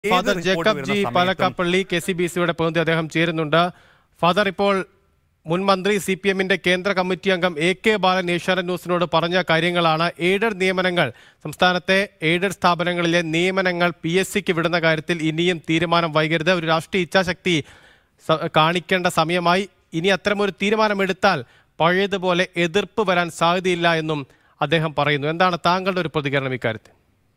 ഏത് father report Jacob വരുന്ന G സമയത്തും പാലക്കാപ്പള്ളി കെ സി ബി സിയുടെ പ്രതിനിധി അദ്ദേഹം ചേരുന്നുണ്ട് ഫാദർ ഇപ്പോൾ മുൻ മന്ത്രി സി പി എമ്മിന്റെ കേന്ദ്ര കമ്മിറ്റി അംഗം എ കെ ബാലൻ ഏഷ്യാനെറ്റ് ന്യൂസിനോട് പറഞ്ഞ കാര്യങ്ങളാണ് എയ്ഡഡ് നിയമനങ്ങൾ സംസ്ഥാനത്തെ എയ്ഡഡ് സ്ഥാപനങ്ങളിലെ നിയമനങ്ങൾ പി എസ് സിക്ക് വിടുന്ന കാര്യത്തിൽ ഇനിയും തീരുമാനം വൈകരുത് ഒരു രാഷ്ട്രീയ ഇച്ഛാശക്തി സ- കാണിക്കേണ്ട സമയമായി ഇനി അത്തരമൊരു തീരുമാനമെടുത്താൽ പഴയതുപോലെ എതിർപ്പ് വരാൻ സാധ്യതയില്ല എന്നും അദ്ദേഹം പറയുന്നു എന്താണ് താങ്കളുടെ ഒരു പ്രതികരണം ഇക്കാര്യത്തിൽ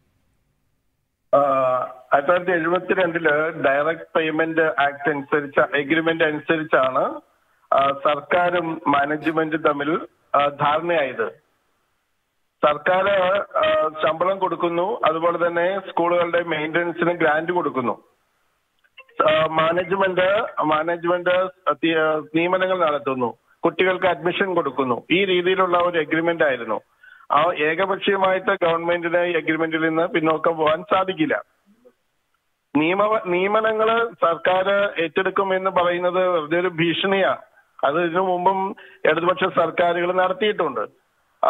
ആയിരത്തി തൊള്ളായിരത്തി എഴുപത്തിരണ്ടില് ഡയറക്ട് പേയ്മെന്റ് ആക്ട് അനുസരിച്ച് എഗ്രിമെന്റ് അനുസരിച്ചാണ് ആ, സർക്കാരും മാനേജ്മെന്റും തമ്മിൽ ആ, ധാരണയായത് സർക്കാർ ആ, ശമ്പളം കൊടുക്കുന്നു അതുപോലെ തന്നെ സ്കൂളുകളുടെ മെയിൻ്റനൻസിന് ഗ്രാന്റ് കൊടുക്കുന്നു ആ, മാനേജ്മെന്റ് മാനേജ്മെന്റ് തി- നിയമനങ്ങൾ നടത്തുന്നു കുട്ടികൾക്ക് അഡ്മിഷൻ കൊടുക്കുന്നു ഈ രീതിയിലുള്ള ഒരു എഗ്രിമെന്റ് ആയിരുന്നു ആ ഏകപക്ഷീയമായിട്ട് ഗവൺമെന്റിന് ഈ എഗ്രിമെന്റിൽ നിന്ന് പിന്നോക്കം പോകാൻ സാധിക്കില്ല നിയമ നിയമനങ്ങള് സർക്കാർ ഏറ്റെടുക്കും എന്ന് പറയുന്നത് വെറുതെ ഒരു ഭീഷണിയാ അത് ഇതിനു മുമ്പും ഇടതുപക്ഷ സർക്കാരുകൾ നടത്തിയിട്ടുണ്ട് ആ,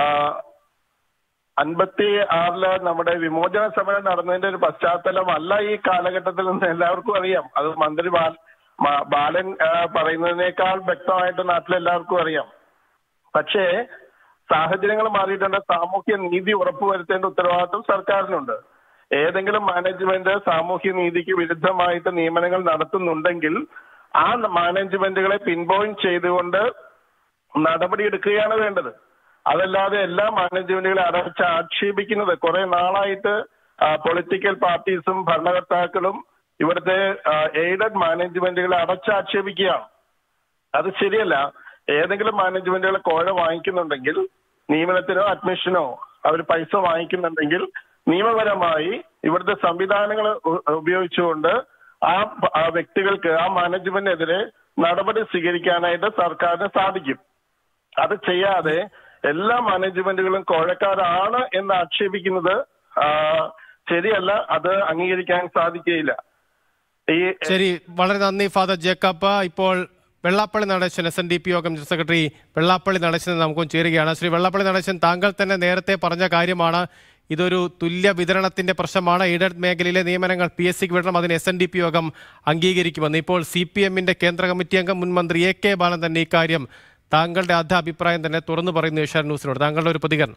അൻപത്തി ആറില് നമ്മുടെ വിമോചന സമരം നടന്നതിന്റെ ഒരു പശ്ചാത്തലമല്ല ഈ കാലഘട്ടത്തിൽ നിന്ന് എല്ലാവർക്കും അറിയാം അത് മന്ത്രി ബാൽ- മ- ബാലൻ ആ, പറയുന്നതിനേക്കാൾ വ്യക്തമായിട്ട് നാട്ടിലെല്ലാവർക്കും അറിയാം പക്ഷേ സാഹചര്യങ്ങൾ മാറിയിട്ടുണ്ട് സാമൂഹ്യ നീതി ഉറപ്പുവരുത്തേണ്ട ഉത്തരവാദിത്വം സർക്കാരിനുണ്ട് ഏതെങ്കിലും മാനേജ്മെന്റ് സാമൂഹ്യ നീതിക്ക് വിരുദ്ധമായിട്ട് നിയമനങ്ങൾ നടത്തുന്നുണ്ടെങ്കിൽ ആ മാനേജ്മെന്റുകളെ പിൻപോയിന്റ് ചെയ്തുകൊണ്ട് നടപടിയെടുക്കുകയാണ് വേണ്ടത് അതല്ലാതെ എല്ലാ മാനേജ്മെന്റുകളെ അടച്ച് ആക്ഷേപിക്കുന്നത് കുറെ നാളായിട്ട് പൊളിറ്റിക്കൽ പാർട്ടീസും ഭരണകർത്താക്കളും ഇവിടുത്തെ എയ്ഡഡ് മാനേജ്മെന്റുകളെ അടച്ചാക്ഷേപിക്കുകയാണ് അത് ശരിയല്ല ഏതെങ്കിലും മാനേജ്മെന്റുകൾ കോഴ വാങ്ങിക്കുന്നുണ്ടെങ്കിൽ നിയമനത്തിനോ അഡ്മിഷനോ അവർ പൈസ വാങ്ങിക്കുന്നുണ്ടെങ്കിൽ നിയമപരമായി ഇവിടുത്തെ സംവിധാനങ്ങൾ ഉ- ഉപയോഗിച്ചുകൊണ്ട് ആ പ- ആ വ്യക്തികൾക്ക് ആ മാനേജ്മെന്റിനെതിരെ നടപടി സ്വീകരിക്കാനായിട്ട് സർക്കാരിന് സാധിക്കും അത് ചെയ്യാതെ എല്ലാ മാനേജ്മെന്റുകളും കോഴക്കാരാണ് എന്ന് ആക്ഷേപിക്കുന്നത് ആ, ശരിയല്ല അത് അംഗീകരിക്കാൻ സാധിക്കുകയില്ല ഈ ശരി വളരെ നന്ദി ഫാദർ ജേക്കബ് ഇപ്പോൾ Vellappally Natesan S N D P യോഗം ജനറൽ സെക്രട്ടറി വെള്ളാപ്പള്ളി നടേശൻ നമുക്കും ചേരുകയാണ് ശ്രീ വെള്ളാപ്പള്ളി നടേശൻ താങ്കൾ തന്നെ നേരത്തെ പറഞ്ഞ കാര്യമാണ് ഇതൊരു തുല്യ വിതരണത്തിന്റെ പ്രശ്നമാണ് എയ്ഡഡ് മേഖലയിലെ നിയമനങ്ങൾ പി എസ് സിക്ക് വിടണം അതിന് എസ് എൻ ഡി പി യോഗം അംഗീകരിക്കുമെന്ന് ഇപ്പോൾ സി പി എമ്മിന്റെ കേന്ദ്ര കമ്മിറ്റി അംഗം മുൻ മന്ത്രി എ കെ ബാലൻ തന്നെ ഇക്കാര്യം താങ്കളുടെ അധ അഭിപ്രായം തന്നെ തുറന്നു പറയുന്നു ഏഷ്യാൻ ന്യൂസിനോട് താങ്കളുടെ ഒരു പ്രതികരണം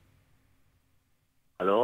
ഹലോ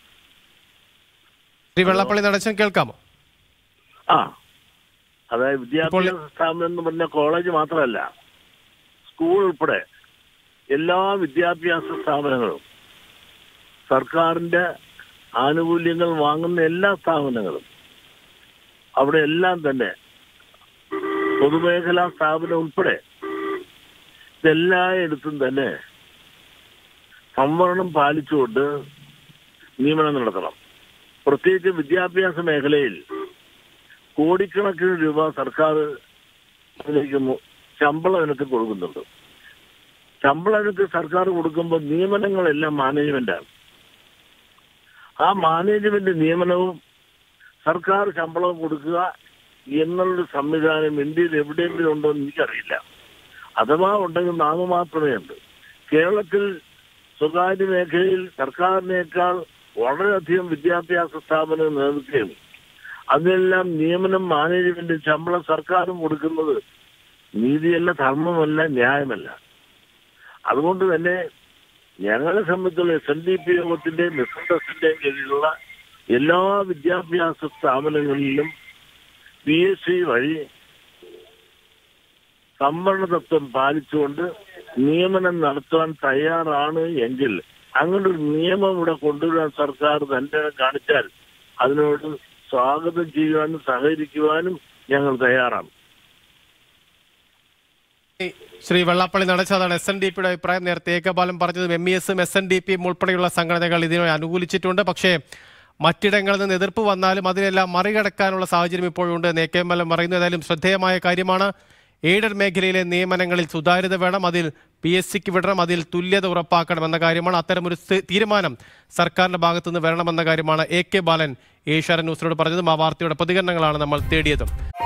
ശ്രീ വെള്ളാപ്പള്ളി നടേശൻ കേൾക്കാമോ ആ അതായത് വിദ്യാഭ്യാസ സ്ഥാപനം എന്ന് പറഞ്ഞ കോളേജ് മാത്രമല്ല സ്കൂൾ ഉൾപ്പെടെ എല്ലാ വിദ്യാഭ്യാസ സ്ഥാപനങ്ങളും സർക്കാരിന്റെ ആനുകൂല്യങ്ങൾ വാങ്ങുന്ന എല്ലാ സ്ഥാപനങ്ങളും അവിടെ എല്ലാം തന്നെ പൊതുമേഖലാ സ്ഥാപനം ഉൾപ്പെടെ ഇതെല്ലായിടത്തും തന്നെ സംവരണം പാലിച്ചുകൊണ്ട് നിയമനം നടത്തണം പ്രത്യേകിച്ച് വിദ്യാഭ്യാസ മേഖലയിൽ കോടിക്കണക്കിന് രൂപ സർക്കാർ അതിലേക്ക് മു- ശമ്പള ഇനത്തിൽ കൊടുക്കുന്നുണ്ട് ശമ്പള ഇനത്തിൽ സർക്കാർ കൊടുക്കുമ്പോൾ നിയമനങ്ങളെല്ലാം മാനേജ്മെന്റാണ് ആ മാനേജ്മെന്റ് നിയമനവും സർക്കാർ ശമ്പളം കൊടുക്കുക എന്നുള്ളൊരു സംവിധാനം ഇന്ത്യയിൽ എവിടെയെങ്കിലും ഉണ്ടോ എന്ന് എനിക്കറിയില്ല അഥവാ ഉണ്ടെങ്കിൽ നാമമാത്രമേ ഉണ്ട് കേരളത്തിൽ സ്വകാര്യ മേഖലയിൽ സർക്കാരിനേക്കാൾ വളരെയധികം വിദ്യാഭ്യാസ സ്ഥാപനങ്ങൾ നേതൃത്വം അതിനെല്ലാം നിയമനം മാനേജ്മെന്റ് ശമ്പളം സർക്കാരും കൊടുക്കുന്നത് നീതിയല്ല ധർമ്മമല്ല ന്യായമല്ല അതുകൊണ്ട് തന്നെ ഞങ്ങളെ സംബന്ധിച്ചുള്ള എസ് എൻ ഡി പി യോഗത്തിന്റെ മിസ്സന്റെയും കീഴിലുള്ള എല്ലാ വിദ്യാഭ്യാസ സ്ഥാപനങ്ങളിലും പി എസ് സി വഴി സംവരണ തത്വം പാലിച്ചുകൊണ്ട് നിയമനം നടത്താൻ തയ്യാറാണ് എങ്കിൽ അങ്ങനെ ഒരു നിയമം ഇവിടെ കൊണ്ടുവരാൻ സർക്കാർ തന്നെ കാണിച്ചാൽ അതിനോട് സ്വാഗതം ചെയ്യുവാനും സഹകരിക്കുവാനും ഞങ്ങൾ തയ്യാറാണ് ശ്രീ വെള്ളാപ്പള്ളി നടച്ചതാണ് എസ് എൻ ഡി പിയുടെ അഭിപ്രായം നേരത്തെ ഏകപാലം പറഞ്ഞതും എം ഇ എസും എസ് എൻ ഡി പിയും ഉൾപ്പെടെയുള്ള സംഘടനകൾ ഇതിനെ അനുകൂലിച്ചിട്ടുണ്ട് പക്ഷേ മറ്റിടങ്ങളിൽ നിന്ന് എതിർപ്പ് വന്നാലും അതിനെല്ലാം മറികടക്കാനുള്ള സാഹചര്യം ഇപ്പോഴുണ്ട് എന്ന് A K M L M പറയുന്നു ഏതായാലും ശ്രദ്ധേയമായ കാര്യമാണ് എയ്ഡഡ് മേഖലയിലെ നിയമനങ്ങളിൽ സുതാര്യത വേണം അതിൽ പി എസ് സിക്ക് വിടണം അതിൽ തുല്യത ഉറപ്പാക്കണം എന്ന കാര്യമാണ് അത്തരമൊരു സ്ഥി- തീരുമാനം സർക്കാരിന്റെ ഭാഗത്തുനിന്ന് വരണമെന്ന കാര്യമാണ് എ കെ ബാലൻ ഏഷ്യാനെറ്റ് ന്യൂസിനോട് പറഞ്ഞതും ആ വാർത്തയുടെ പ്രതികരണങ്ങളാണ് നമ്മൾ തേടിയതും